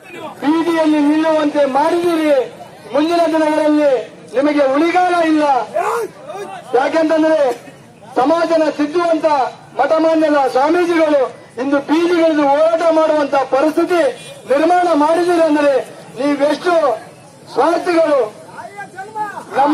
ಬೀದಿಯಲ್ಲಿ ನಿಲ್ಲುವಂತೆ ಮಾಡಿದಿರಿ ಮುಂದಿನ ದಿನಗಳಲ್ಲಿ ನಿಮಗೆ ಉಳಿಗಾಲ ಇಲ್ಲ ಯಾಕೆಂತಂದ್ರೆ ಸಮಾಜನ ತಿದ್ದುವಂತ ಮಠಮಾನ್ಯದ ಸ್ವಾಮೀಜಿಗಳು ಇಂದು ಬೀದಿಗಳಿಂದ ಹೋರಾಟ ಮಾಡುವಂತ ಪರಿಸ್ಥಿತಿ ನಿರ್ಮಾಣ ಮಾಡಿದಿರಿ ಅಂದ್ರೆ ನೀವೆಷ್ಟು ಸ್ವಾರ್ಥಿಗಳು ನಮ್ಮ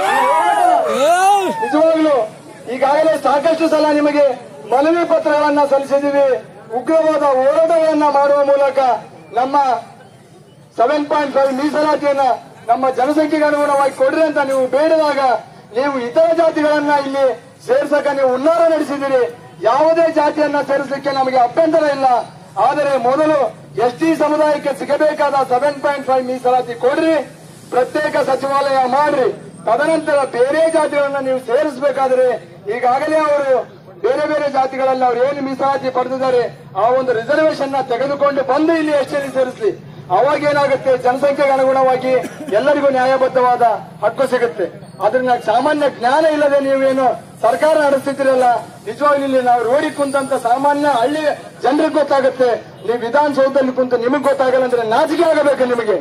ನಿಜವಾಗ್ಲು ಈಗಾಗಲೇ ಸಾಕಷ್ಟು ಸಲ ನಿಮಗೆ ಮನವಿ ಪತ್ರಗಳನ್ನ ಸಲ್ಲಿಸಿದ್ದೀವಿ ಉಗ್ರವಾದ ಹೋರಾಟಗಳನ್ನ ಮಾಡುವ ಮೂಲಕ ನಮ್ಮ ಸೆವೆನ್ ಪಾಯಿಂಟ್ ಫೈವ್ ಮೀಸಲಾತಿಯನ್ನ ನಮ್ಮ ಜನಸಂಖ್ಯೆಗೆ ಅನುಗುಣವಾಗಿ ಕೊಡ್ರಿ ಅಂತ ನೀವು ಬೇಡಿದಾಗ ನೀವು ಇತರ ಜಾತಿಗಳನ್ನ ಇಲ್ಲಿ ಸೇರ್ಸಕ ನೀವು ಹುನ್ನಾರ ನಡೆಸಿದ್ದೀರಿ ಯಾವುದೇ ಜಾತಿಯನ್ನ ಸೇರಿಸಲಿಕ್ಕೆ ನಮಗೆ ಅಭ್ಯಂತರ ಇಲ್ಲ ಆದರೆ ಮೊದಲು ಎಸ್ ಟಿ ಸಮುದಾಯಕ್ಕೆ ಸಿಗಬೇಕಾದ ಸೆವೆನ್ ಪಾಯಿಂಟ್ ಫೈವ್ ಮೀಸಲಾತಿ ಕೊಡ್ರಿ ಪ್ರತ್ಯೇಕ ಸಚಿವಾಲಯ ಮಾಡ್ರಿ ತದನಂತರ ಬೇರೆ ಜಾತಿಗಳನ್ನ ನೀವು ಸೇರಿಸಬೇಕಾದ್ರೆ ಈಗಾಗಲೇ ಅವರು ಬೇರೆ ಬೇರೆ ಜಾತಿಗಳಲ್ಲಿ ಅವ್ರು ಏನು ಮೀಸಲಾತಿ ಪಡೆದಿದ್ದಾರೆ ಆ ಒಂದು ರಿಸರ್ವೇಶನ್ ನ ತೆಗೆದುಕೊಂಡು ಬಂದು ಇಲ್ಲಿ ಎಷ್ಟೇ ಸೇರಿಸಲಿ ಅವಾಗ ಏನಾಗುತ್ತೆ ಜನಸಂಖ್ಯೆಗೆ ಅನುಗುಣವಾಗಿ ಎಲ್ಲರಿಗೂ ನ್ಯಾಯಬದ್ಧವಾದ ಹಕ್ಕು ಸಿಗುತ್ತೆ ಅದ್ರಿಂದ ಸಾಮಾನ್ಯ ಜ್ಞಾನ ಇಲ್ಲದೆ ನೀವೇನು ಸರ್ಕಾರ ನಡೆಸ್ತಿದ್ದೀರಲ್ಲ ನಿಜವಾಗ್ಲೂ ಇಲ್ಲಿ ನಾವು ರೋಡಿಗೆ ಕುಂತಂತ ಸಾಮಾನ್ಯ ಹಳ್ಳಿ ಜನರಿಗೆ ಗೊತ್ತಾಗುತ್ತೆ ನೀವು ವಿಧಾನಸೌಧದಲ್ಲಿ ಕುಂತು ನಿಮಗೆ ಗೊತ್ತಾಗಲ್ಲ ಅಂದ್ರೆ ನಾಚಿಕೆ ಆಗಬೇಕು ನಿಮಗೆ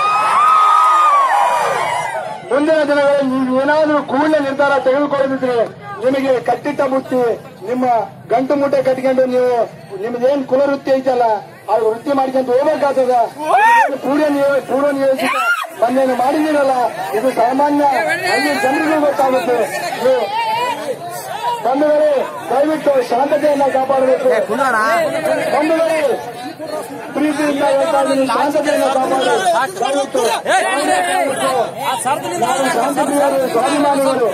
ಮುಂದಿನ ದಿನಗಳಲ್ಲಿ ನೀವು ಏನಾದರೂ ಕೂಡಲೇ ನಿರ್ಧಾರ ತೆಗೆದುಕೊಳ್ಳದಿದ್ರೆ ನಿಮಗೆ ಕಟ್ಟಿಟ್ಟ ಬುತ್ತಿ ನಿಮ್ಮ ಗಂಟು ಮೂಟೆ ಕಟ್ಕೊಂಡು ನೀವು ನಿಮ್ದೇನ್ ಕುಲ ವೃತ್ತಿ ಐತಲ್ಲ ಆ ವೃತ್ತಿ ಮಾಡ್ಕೊಂತ ಹೋಗ್ಬೇಕಾಗ್ತದ ಇದೇನು ಪೂರ್ವ ನಿಯೋ- ಪೂರ್ವ ನಿಯೋಜಿತ ಬಂದೇನು ಮಾಡಿದಿರಲ್ಲ ಇದು ಸಾಮಾನ್ಯ ಹಳ್ಳಿ ಜನರಿಗೂ ಗೊತ್ತಾಗುತ್ತೆ ನೀವು ಬಂಧುಗಳೇ ದಯವಿಟ್ಟು ಶಾಂತತೆಯನ್ನ ಕಾಪಾಡಬೇಕು ಬಂಧುಗಳೇ ಪ್ರೀತಿಯಿಂದ ಹೇಳ್ತಾ ಇದ್ದೀನಿ, ಶಾಂತತೆಯನ್ನ ಕಾಪಾಡಬೇಕು ದಯವಿಟ್ಟು ನಾವು ಶಾಂತಿಪ್ರಿಯರು ಸ್ವಾಭಿಮಾನಿಗಳು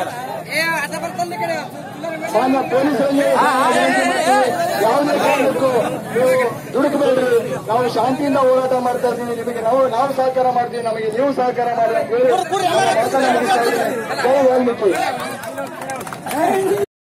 ಮಾನ್ಯ ಪೊಲೀಸರಲ್ಲಿ ಯಾವುದೇ ಕಾರಣಕ್ಕೂ ನೀವು ದುಡುಕಬೇಡ್ರಿ ನಾವು ಶಾಂತಿಯಿಂದ ಹೋರಾಟ ಮಾಡ್ತಾ ಇದ್ದೀವಿ ನಿಮಗೆ ನಾವು ನಾವು ಸಹಕಾರ ಮಾಡ್ತೀವಿ ನಮಗೆ ನೀವು ಸಹಕಾರ ಮಾಡಿ ಅಂತ ಹೇಳಿ ನಾನು ಮಾತನ್ನ ಮುಗಿಸ್ತಾ ಇದ್ದೀನಿ. ಜೈ ವಾಲ್ಮೀಕಿ